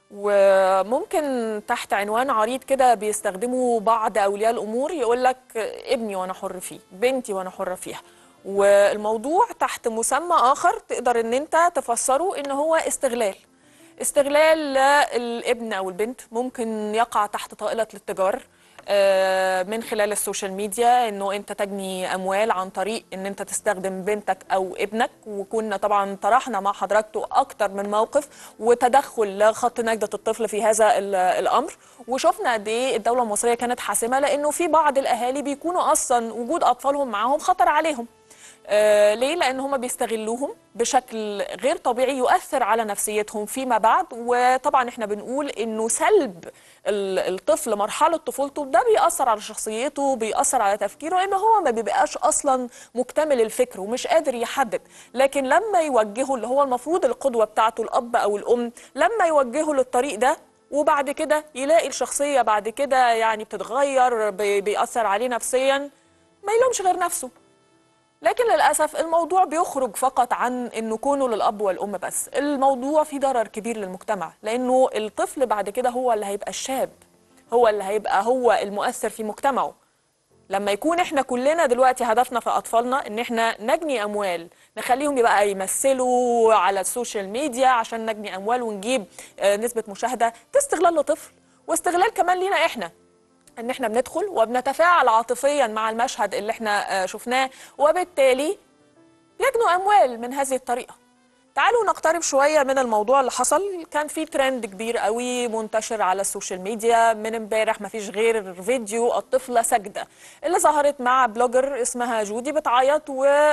وممكن تحت عنوان عريض كده بيستخدمه بعض اولياء الامور يقول لك ابني وانا حر فيه بنتي وانا حره فيها والموضوع تحت مسمى اخر تقدر ان انت تفسره ان هو استغلال استغلال للابن او البنت ممكن يقع تحت طائله الاتجار آه، من خلال السوشيال ميديا انه انت تجني اموال عن طريق ان انت تستخدم بنتك او ابنك وكنا طبعا طرحنا مع حضراتكم اكتر من موقف وتدخل لخط نجده الطفل في هذا ال- الامر وشفنا قد ايه الدوله المصريه كانت حاسمه لانه في بعض الاهالي بيكونوا اصلا وجود اطفالهم معاهم خطر عليهم آه ليه؟ لأن هم بيستغلوهم بشكل غير طبيعي يؤثر على نفسيتهم فيما بعد وطبعا احنا بنقول انه سلب ال- الطفل مرحلة طفولته ده بيأثر على شخصيته بيأثر على تفكيره لأن هو ما بيبقاش أصلا مكتمل الفكر ومش قادر يحدد لكن لما يوجهه اللي هو المفروض القدوة بتاعته الأب أو الأم لما يوجهه للطريق ده وبعد كده يلاقي الشخصية بعد كده يعني بتتغير بي- بيأثر عليه نفسيا ما يلومش غير نفسه لكن للأسف الموضوع بيخرج فقط عن أنه كونه للأب والأم بس الموضوع فيه ضرر كبير للمجتمع لأنه الطفل بعد كده هو اللي هيبقى الشاب هو اللي هيبقى هو المؤثر في مجتمعه لما يكون احنا كلنا دلوقتي هدفنا في اطفالنا ان احنا نجني اموال نخليهم يبقى يمثلوا على السوشيال ميديا عشان نجني اموال ونجيب آه، نسبة مشاهدة ده استغلال لطفل واستغلال كمان لينا احنا ان احنا بندخل وبنتفاعل عاطفيا مع المشهد اللي احنا آه، شفناه وبالتالي يجنوا اموال من هذه الطريقه تعالوا نقترب شويه من الموضوع اللي حصل كان في ترند كبير قوي منتشر على السوشيال ميديا من امبارح ما فيش غير فيديو الطفله ساجده اللي ظهرت مع بلوجر اسمها جودي بتعيط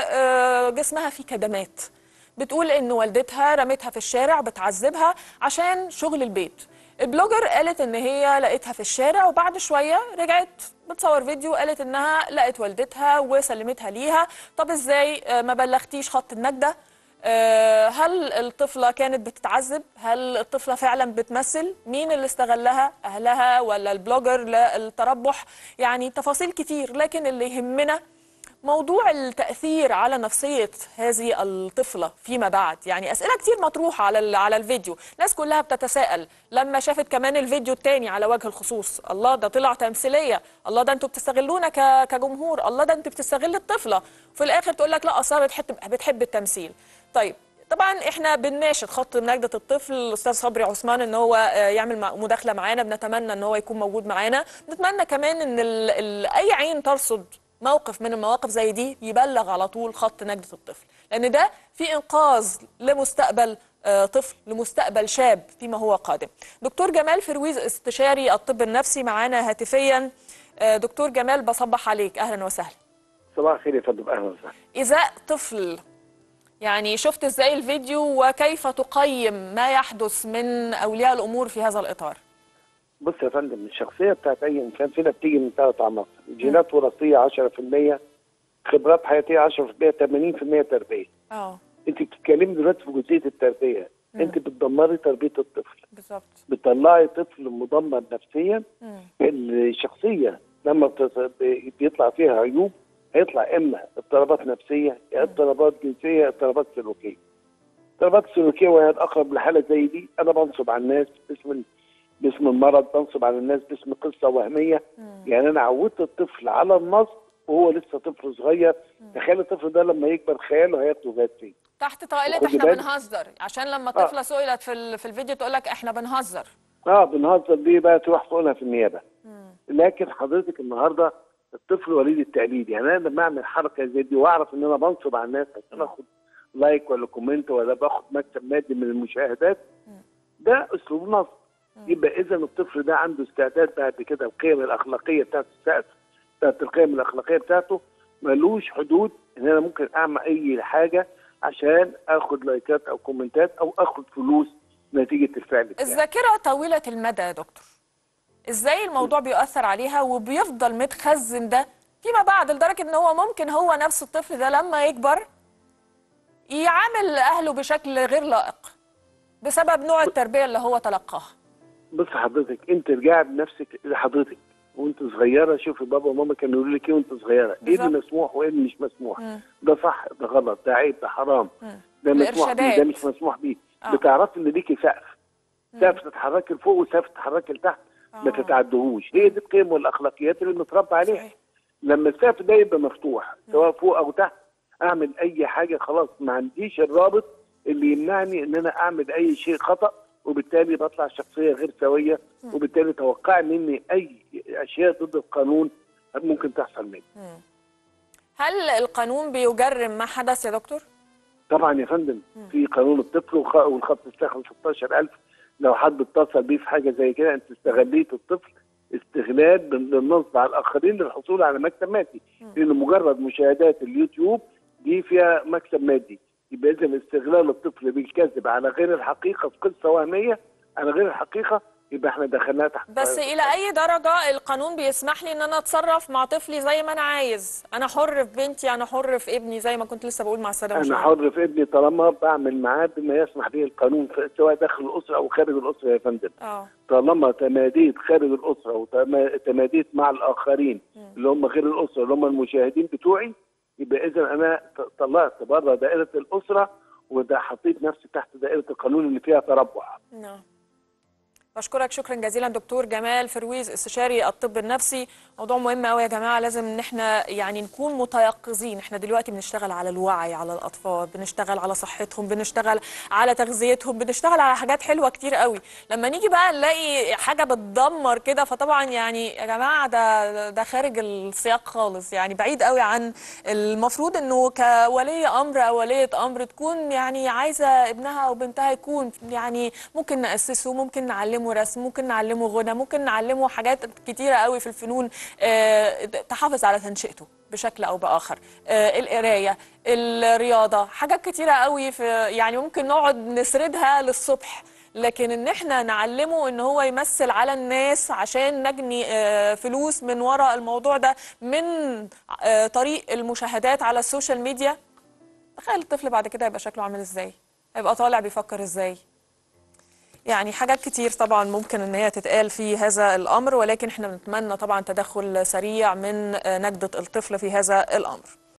وجسمها فيه كدمات بتقول ان والدتها رمتها في الشارع بتعذبها عشان شغل البيت البلوجر قالت ان هي لقيتها في الشارع وبعد شويه رجعت بتصور فيديو قالت انها لقت والدتها وسلمتها ليها طب ازاي آه، ما بلغتيش خط النجده آه، هل الطفله كانت بتتعذب هل الطفله فعلا بتمثل مين اللي استغلها اهلها ولا البلوجر للتربح يعني تفاصيل كتير لكن اللي يهمنا موضوع التأثير على نفسية هذه الطفلة فيما بعد يعني أسئلة كتير مطروحة على ال- على الفيديو ناس كلها بتتساءل لما شافت كمان الفيديو التاني على وجه الخصوص الله ده طلع تمثيلية الله ده انتوا بتستغلونا ك- كجمهور الله ده انت بتستغل الطفلة في الآخر تقول لك لا أصلا بتحب بتحب التمثيل طيب طبعا احنا بنناشد خط نجدة الطفل الاستاذ صبري عثمان ان هو آه، يعمل مع- مداخله معانا بنتمنى ان هو يكون موجود معانا نتمنى كمان ان ال ال اي عين ترصد موقف من المواقف زي دي يبلغ على طول خط نجدة الطفل لان ده في انقاذ لمستقبل آه، طفل لمستقبل شاب فيما هو قادم دكتور جمال فرويز استشاري الطب النفسي معانا هاتفيا آه، دكتور جمال بصبح عليك اهلا وسهلا صباح الخير يا فندم اهلا وسهلا إزاء طفل يعني شفت ازاي الفيديو وكيف تقيم ما يحدث من أولياء الأمور في هذا الإطار بص يا فندم الشخصيه بتاعت اي انسان فينا بتيجي من ثلاث عناصر جينات وراثيه 10% خبرات حياتيه 10% 80% تربيه اه انت بتتكلمي دلوقتي في جزئيه التربيه انت بتدمري تربيه الطفل بالظبط بتطلعي طفل مدمر نفسيا مم. الشخصيه لما بتت- بيطلع فيها عيوب هيطلع اما اضطرابات نفسيه يا اضطرابات جنسيه يا اضطرابات سلوكيه اضطرابات سلوكيه وهي الاقرب لحاله زي دي انا بنصب على الناس باسم ال- باسم المرض بنصب على الناس باسم قصه وهميه يعني انا عودت الطفل على النصب وهو لسه طفل صغير تخيل الطفل ده لما يكبر خياله هياخده جات فين تحت طائلة خدي احنا بالك. بنهزر عشان لما طفلة سئلت في ال- في الفيديو تقول لك احنا بنهزر اه بنهزر ليه بقى تروح تقولها في النيابه لكن حضرتك النهارده الطفل وليد التقليد يعني انا لما اعمل حركه زي دي واعرف ان انا بنصب على الناس عشان اخد لايك ولا كومنت ولا باخد مكسب مادي من المشاهدات ده اسلوب نصب يبقى اذا الطفل ده عنده استعداد بعد كده القيم الاخلاقيه بتاعت السقف بتاعت القيم الاخلاقيه بتاعته ملوش حدود ان انا ممكن اعمل اي حاجه عشان اخد لايكات او كومنتات او اخد فلوس نتيجه الفعل بتاعي الذاكرة طويلة المدى يا دكتور ازاي الموضوع بيؤثر عليها وبيفضل متخزن ده فيما بعد لدرجة ان هو ممكن هو نفس الطفل ده لما يكبر يعامل اهله بشكل غير لائق بسبب نوع التربية اللي هو تلقاها بص حضرتك انت ارجعي بنفسك لحضرتك وانت صغيره شوفي بابا وماما كانوا يقولوا لك ايه وانت صغيره ايه بالظبط. اللي مسموح وايه اللي مش مسموح مم. ده صح ده غلط ده عيب ده حرام مم. ده مسموح بيه ده الإرشادات. مش مسموح بيه آه. بتعرفي ان ليكي سقف سقف تتحركي لفوق وسقف تتحركي لتحت ما آه. تتعدهوش هي دي القيم والاخلاقيات اللي بنتربى عليها صحيح. لما السقف ده يبقى مفتوح سواء فوق او تحت اعمل اي حاجه خلاص ما عنديش الرابط اللي يمنعني ان انا اعمل اي شيء خطا وبالتالي بطلع شخصيه غير سويه وبالتالي توقعي مني اي اشياء ضد القانون ممكن تحصل مني هل القانون بيجرم ما حدث يا دكتور؟ طبعا يا فندم في قانون الطفل وخ- والخط الساخن 16000 لو حد اتصل بيه في حاجه زي كده انت استغليت الطفل استغلال بال- للنصب على الاخرين للحصول على مكسب مادي لان مجرد مشاهدات اليوتيوب دي فيها مكسب مادي يبقى اذا استغلال الطفل بالكذب على غير الحقيقه في قصه وهميه على غير الحقيقه يبقى احنا دخلناها تحت بس الى اي درجه القانون بيسمح لي ان انا اتصرف مع طفلي زي ما انا عايز انا حر في بنتي انا حر في ابني زي ما كنت لسه بقول مع الساده انا المشاهدين. حر في ابني طالما بعمل معاه بما يسمح به القانون ف- سواء داخل الاسره او خارج الاسره يا فندم اه طالما تماديت خارج الاسره وتماديت مع الاخرين اللي هم غير الاسره اللي هم المشاهدين بتوعي يبقى اذا انا ط- طلعت بره دائره الاسره وده حطيت نفسي تحت دائره القانون اللي فيها تربع نعم بشكرك شكرا جزيلا دكتور جمال فرويز استشاري الطب النفسي موضوع مهم قوي يا جماعه لازم ان احنا يعني نكون متيقظين احنا دلوقتي بنشتغل على الوعي على الاطفال بنشتغل على صحتهم بنشتغل على تغذيتهم بنشتغل على حاجات حلوه كتير قوي لما نيجي بقى نلاقي حاجه بتدمر كده فطبعا يعني يا جماعه ده ده خارج السياق خالص يعني بعيد قوي عن المفروض انه كولي امر او وليه امر تكون يعني عايزه ابنها او بنتها يكون يعني ممكن ناسسه ممكن نعلمه رسم ممكن نعلمه غنى ممكن نعلمه حاجات كتيره قوي في الفنون آه، تحافظ على تنشئته بشكل او باخر آه، القرايه الرياضه حاجات كتيره قوي في يعني ممكن نقعد نسردها للصبح لكن ان احنا نعلمه ان هو يمثل على الناس عشان نجني آه، فلوس من وراء الموضوع ده من آه، طريق المشاهدات على السوشيال ميديا تخيل الطفل بعد كده هيبقى شكله عامل ازاي هيبقى طالع بيفكر ازاي يعني حاجات كتير طبعا ممكن ان هي تتقال في هذا الامر ولكن احنا بنتمنى طبعا تدخل سريع من آه، نجدة الطفل في هذا الامر